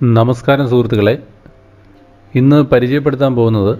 നമസ്കാരം സുഹൃത്തുക്കളെ ഇന്ന് പരിചയപ്പെടുത്താൻ പോകുന്നത്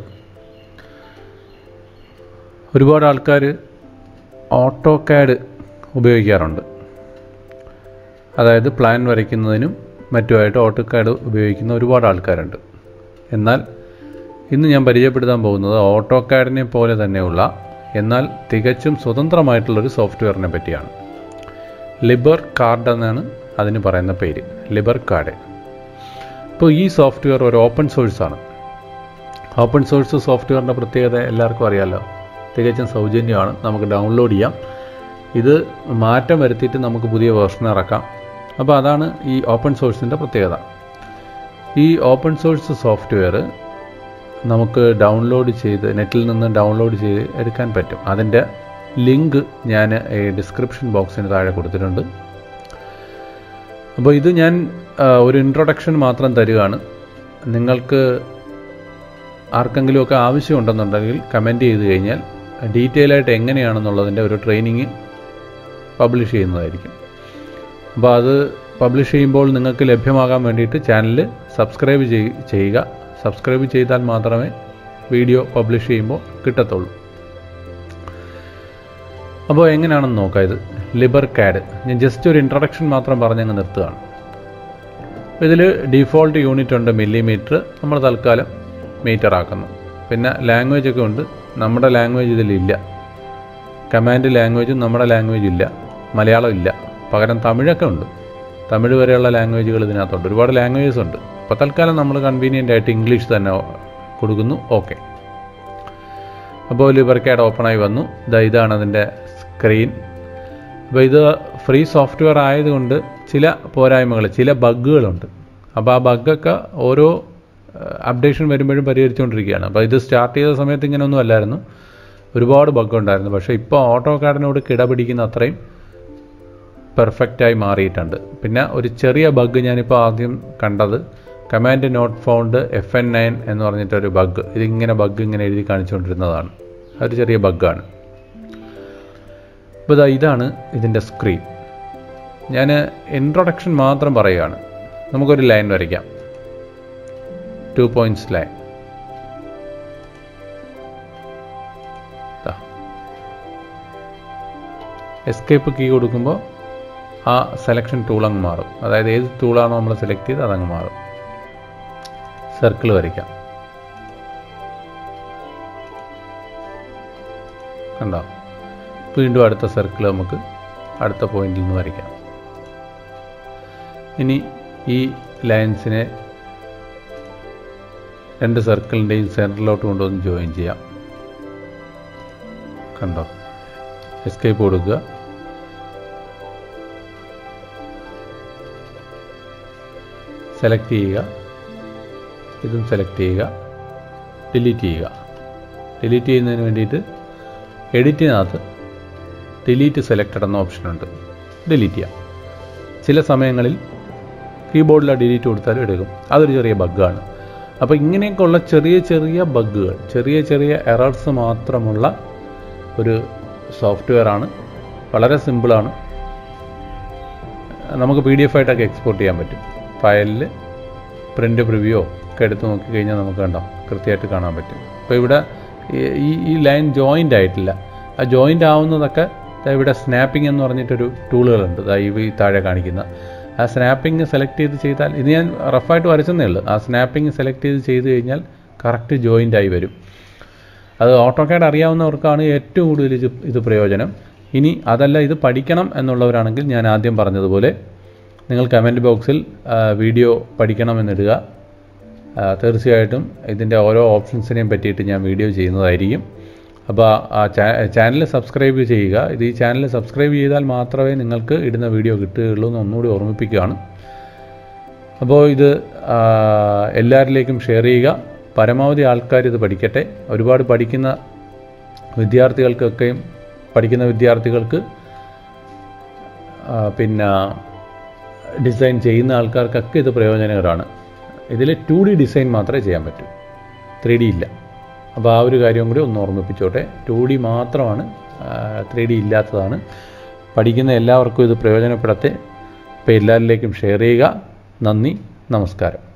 ഒരുപാട് ആൾക്കാർ ഓട്ടോ കാഡ് ഉപയോഗിക്കാറുണ്ട് അതായത് പ്ലാൻ വരയ്ക്കുന്നതിനും മറ്റുമായിട്ട് ഓട്ടോ കാഡ് ഉപയോഗിക്കുന്ന ഒരുപാട് ആൾക്കാരുണ്ട് എന്നാൽ ഇന്ന് ഞാൻ പരിചയപ്പെടുത്താൻ പോകുന്നത് ഓട്ടോ കാഡിനെ പോലെ തന്നെയുള്ള എന്നാൽ തികച്ചും സ്വതന്ത്രമായിട്ടുള്ളൊരു സോഫ്റ്റ്വെയറിനെ പറ്റിയാണ് ലിബർ കാർഡ് എന്നാണ് അതിന് പറയുന്ന പേര് ലിബർ കാർഡ് ഇപ്പോൾ ഈ സോഫ്റ്റ്വെയർ ഒരു ഓപ്പൺ സോഴ്സാണ് ഓപ്പൺ സോഴ്സ് സോഫ്റ്റ്വെയറിൻ്റെ പ്രത്യേകത എല്ലാവർക്കും അറിയാമല്ലോ തികച്ചും സൗജന്യമാണ് നമുക്ക് ഡൗൺലോഡ് ചെയ്യാം ഇത് മാറ്റം വരുത്തിയിട്ട് നമുക്ക് പുതിയ വേർഷൻ ഇറക്കാം അപ്പോൾ അതാണ് ഈ ഓപ്പൺ സോഴ്സിൻ്റെ പ്രത്യേകത ഈ ഓപ്പൺ സോഴ്സ് സോഫ്റ്റ്വെയർ നമുക്ക് ഡൗൺലോഡ് ചെയ്ത് നെറ്റിൽ നിന്ന് ഡൗൺലോഡ് ചെയ്ത് എടുക്കാൻ പറ്റും അതിൻ്റെ ലിങ്ക് ഞാൻ ഈ ഡിസ്ക്രിപ്ഷൻ ബോക്സിന് താഴെ കൊടുത്തിട്ടുണ്ട് അപ്പോൾ ഇത് ഞാൻ ആ, ഒരു ഇൻട്രൊഡക്ഷൻ മാത്രം തരികയാണ് നിങ്ങൾക്ക് ആർക്കെങ്കിലുമൊക്കെ ആവശ്യമുണ്ടെന്നുണ്ടെങ്കിൽ കമൻറ്റ് ചെയ്ത് കഴിഞ്ഞാൽ ഡീറ്റെയിൽ ആയിട്ട് എങ്ങനെയാണെന്നുള്ളതിൻ്റെ ഒരു ട്രെയിനിങ് പബ്ലിഷ് ചെയ്യുന്നതായിരിക്കും അപ്പോൾ അത് പബ്ലിഷ് ചെയ്യുമ്പോൾ നിങ്ങൾക്ക് ലഭ്യമാകാൻ വേണ്ടിയിട്ട് ചാനൽ സബ്സ്ക്രൈബ് ചെയ്- ചെയ്യുക സബ്സ്ക്രൈബ് ചെയ്താൽ മാത്രമേ വീഡിയോ പബ്ലിഷ് ചെയ്യുമ്പോൾ കിട്ടത്തുള്ളൂ അപ്പോൾ എങ്ങനെയാണെന്ന് നോക്കാം ഇത് ലിബർ കാഡ് ഞാൻ ജസ്റ്റ് ഒരു ഇൻട്രൊഡക്ഷൻ മാത്രം പറഞ്ഞങ്ങ് നിർത്തുകയാണ് ഇതിൽ ഡീഫോൾട്ട് യൂണിറ്റ് ഉണ്ട് മില്ലിമീറ്റർ നമ്മൾ തൽക്കാലം മീറ്റർ ആക്കുന്നു പിന്നെ ലാംഗ്വേജ് ഒക്കെ ഉണ്ട് നമ്മുടെ ലാംഗ്വേജ് ഇതിലില്ല കമാൻഡ് ലാംഗ്വേജും നമ്മുടെ ലാംഗ്വേജ് ഇല്ല മലയാളം ഇല്ല പകരം തമിഴൊക്കെ ഉണ്ട് തമിഴ് വരെയുള്ള ലാംഗ്വേജുകൾ ഇതിനകത്തുണ്ട് ഒരുപാട് ലാംഗ്വേജസ് ഉണ്ട് അപ്പോൾ തൽക്കാലം നമ്മൾ കൺവീനിയൻ്റ് ആയിട്ട് ഇംഗ്ലീഷ് തന്നെ കൊടുക്കുന്നു ഓക്കെ അപ്പോൾ ലിബർ കാഡ് ഓപ്പണായി വന്നു ഇതാ ഇതാണ് അതിൻ്റെ സ്ക്രീൻ അപ്പോൾ ഇത് ഫ്രീ സോഫ്റ്റ്വെയർ ആയതുകൊണ്ട് ചില പോരായ്മകൾ ചില ബഗ്ഗുകളുണ്ട് അപ്പോൾ ആ ബഗ്ഗൊക്കെ ഓരോ അപ്ഡേഷൻ വരുമ്പോഴും പരിഹരിച്ചുകൊണ്ടിരിക്കുകയാണ് അപ്പോൾ ഇത് സ്റ്റാർട്ട് ചെയ്ത സമയത്ത് ഇങ്ങനെയൊന്നും അല്ലായിരുന്നു ഒരുപാട് ബഗ് ഉണ്ടായിരുന്നു പക്ഷേ ഇപ്പോൾ ഓട്ടോ കാർഡിനോട് കിടപിടിക്കുന്ന അത്രയും പെർഫെക്റ്റായി മാറിയിട്ടുണ്ട് പിന്നെ ഒരു ചെറിയ ബഗ് ഞാനിപ്പോൾ ആദ്യം കണ്ടത് command not found F N nine എന്ന് പറഞ്ഞിട്ടൊരു ബഗ് ഇതിങ്ങനെ ബഗ് ഇങ്ങനെ എഴുതി കാണിച്ചുകൊണ്ടിരുന്നതാണ് അതൊരു ചെറിയ ബഗ്ഗാണ് അപ്പോൾ ഇതാ ഇതാണ് ഇതിൻ്റെ സ്ക്രീൻ ഞാൻ ഇൻട്രൊഡക്ഷൻ മാത്രം പറയുകയാണ് നമുക്കൊരു ലൈൻ വരയ്ക്കാം two points line escape key കൊടുക്കുമ്പോൾ ആ സെലക്ഷൻ ടൂൾ അങ്ങ് മാറും അതായത് ഏത് ടൂളാണോ നമ്മൾ സെലക്ട് ചെയ്ത് അതങ്ങ് മാറും സർക്കിൾ വരയ്ക്കാം കണ്ടോ വീണ്ടും അടുത്ത സർക്കിൾ നമുക്ക് അടുത്ത പോയിന്റിൽ നിന്ന് വരയ്ക്കാം ഇനി ഈ ലൈൻസിനെ രണ്ട് സർക്കിളിൻ്റെയും സെൻറ്ററിലോട്ട് കൊണ്ടുവന്ന് ജോയിൻ ചെയ്യാം കണ്ടോ എസ്കേപ്പ് കൊടുക്കുക സെലക്ട് ചെയ്യുക ഇതും സെലക്ട് ചെയ്യുക ഡിലീറ്റ് ചെയ്യുക ഡിലീറ്റ് ചെയ്യുന്നതിന് വേണ്ടിയിട്ട് എഡിറ്റിനകത്ത് ഡിലീറ്റ് സെലക്റ്റഡ് എന്ന ഓപ്ഷനുണ്ട് ഡിലീറ്റ് ചെയ്യാം ചില സമയങ്ങളിൽ കീബോർഡിൽ ഡിലീറ്റ് കൊടുത്താലും എടുക്കും അതൊരു ചെറിയ ബഗ്ഗാണ് അപ്പോൾ ഇങ്ങനെയൊക്കെയുള്ള ചെറിയ ചെറിയ ബഗ്ഗുകൾ ചെറിയ ചെറിയ എറർസ് മാത്രമുള്ള ഒരു സോഫ്റ്റ്വെയർ ആണ് വളരെ സിമ്പിളാണ് നമുക്ക് പി ഡി എഫ് ആയിട്ടൊക്കെ എക്സ്പോർട്ട് ചെയ്യാൻ പറ്റും ഫയലിൽ പ്രിൻ്റ് പ്രിവ്യൂ ഒക്കെ എടുത്ത് നോക്കിക്കഴിഞ്ഞാൽ നമുക്ക് കണ്ടോ കൃത്യമായിട്ട് കാണാൻ പറ്റും അപ്പോൾ ഇവിടെ ഈ- ഈ ഈ ലൈൻ ജോയിൻ്റ് ആയിട്ടില്ല ആ ജോയിൻ്റ് ആവുന്നതൊക്കെ ദാ ഇവിടെ സ്നാപ്പിംഗ് എന്ന് പറഞ്ഞിട്ടൊരു ടൂളുകളുണ്ട് ദാ ഈ ഈ താഴെ കാണിക്കുന്ന ആ സ്നാപ്പിംഗ് സെലക്ട് ചെയ്ത് ചെയ്താൽ ഇത് ഞാൻ റഫായിട്ട് വരച്ചെന്നേ ഉള്ളൂ ആ സ്നാപ്പിംഗ് സെലക്ട് ചെയ്ത് ചെയ്ത് കഴിഞ്ഞാൽ കറക്റ്റ് ജോയിൻ്റ് ആയി വരും അത് ഓട്ടോ കാഡ് അറിയാവുന്നവർക്കാണ് ഏറ്റവും കൂടുതൽ ഇത് ഇത് പ്രയോജനം ഇനി അതല്ല ഇത് പഠിക്കണം എന്നുള്ളവരാണെങ്കിൽ ഞാൻ ആദ്യം പറഞ്ഞതുപോലെ നിങ്ങൾ കമൻറ്റ് ബോക്സിൽ ആ, വീഡിയോ പഠിക്കണമെന്നിടുക ആ, തീർച്ചയായിട്ടും ഇതിൻ്റെ ഓരോ ഓപ്ഷൻസിനെയും പറ്റിയിട്ട് ഞാൻ വീഡിയോ ചെയ്യുന്നതായിരിക്കും അപ്പോൾ ആ ചാനൽ സബ്സ്ക്രൈബ് ചെയ്യുക ഇത് ഈ ചാനൽ സബ്സ്ക്രൈബ് ചെയ്താൽ മാത്രമേ നിങ്ങൾക്ക് ഇടുന്ന വീഡിയോ കിട്ടുകയുള്ളൂ എന്ന് ഒന്നുകൂടി ഓർമ്മിപ്പിക്കുകയാണ് അപ്പോൾ ഇത് ആ, എല്ലാവരിലേക്കും ഷെയർ ചെയ്യുക പരമാവധി ആൾക്കാർ ഇത് പഠിക്കട്ടെ ഒരുപാട് പഠിക്കുന്ന വിദ്യാർത്ഥികൾക്കൊക്കെയും പഠിക്കുന്ന വിദ്യാർത്ഥികൾക്ക് ആ, പിന്നെ ഡിസൈൻ ചെയ്യുന്ന ആൾക്കാർക്കൊക്കെ ഇത് പ്രയോജനകരമാണ് ഇതിൽ ടു ഡി ഡിസൈൻ മാത്രമേ ചെയ്യാൻ പറ്റൂ ത്രീ ഡി ഇല്ല അപ്പോൾ ആ ഒരു കാര്യം കൂടി ഒന്ന് ഓർമ്മിപ്പിച്ചോട്ടെ ടു ഡി മാത്രമാണ് ത്രീ ഡി ഇല്ലാത്തതാണ് പഠിക്കുന്ന എല്ലാവർക്കും ഇത് പ്രയോജനപ്പെടട്ടെ അപ്പോൾ എല്ലാവരിലേക്കും ഷെയർ ചെയ്യുക നന്ദി നമസ്കാരം